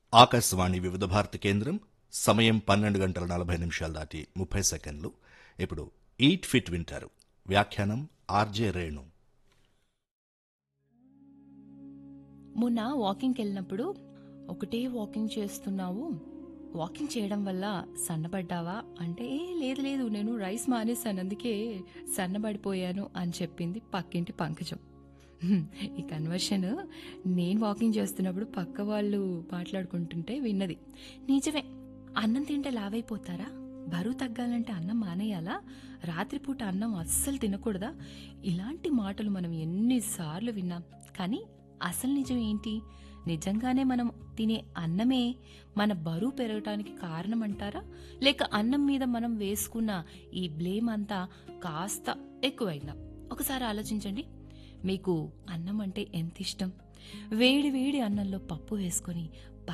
ఆకాశవాణి వివిధ భారతి కేంద్రం సమయం పన్నెండు గంటల నలభై నిమిషాలు దాటి ముప్పై సెకండ్లు ఇప్పుడు ఈట్ ఫిట్ వింటారు వ్యాఖ్యానం ఆర్జే రేణు మొన్న వాకింగ్కి వెళ్ళినప్పుడు ఒకటే వాకింగ్ చేస్తున్నావు వాకింగ్ చేయడం వల్ల సన్నబడ్డావా అంటే "ఏ, లేదు లేదు నేను రైస్ మానేశాను అందుకే సన్నబడిపోయాను అని చెప్పింది పక్కింటి పంకజం హ్మ్, ఈ కన్వర్షన్ నేను వాకింగ్ చేస్తున్నప్పుడు పక్క వాళ్ళు మాట్లాడుకుంటుంటే విన్నది నిజమే అన్నం తింటే లావైపోతారా బరువు తగ్గాలంటే అన్నం మానేయాలా రాత్రిపూట అన్నం అస్సలు తినకూడదా ఇలాంటి మాటలు మనం ఎన్నిసార్లు విన్నాం కానీ అసలు నిజం ఏంటి నిజంగానే మనం తినే అన్నమే మన బరువు పెరగటానికి కారణం అంటారా లేక అన్నం మీద మనం వేసుకున్న ఈ బ్లేమ్ అంతా కాస్త ఎక్కువైందా ఒకసారి ఆలోచించండి మీకు అన్నం అంటే ఎంత ఇష్టం వేడి వేడి అన్నంలో పప్పు వేసుకొని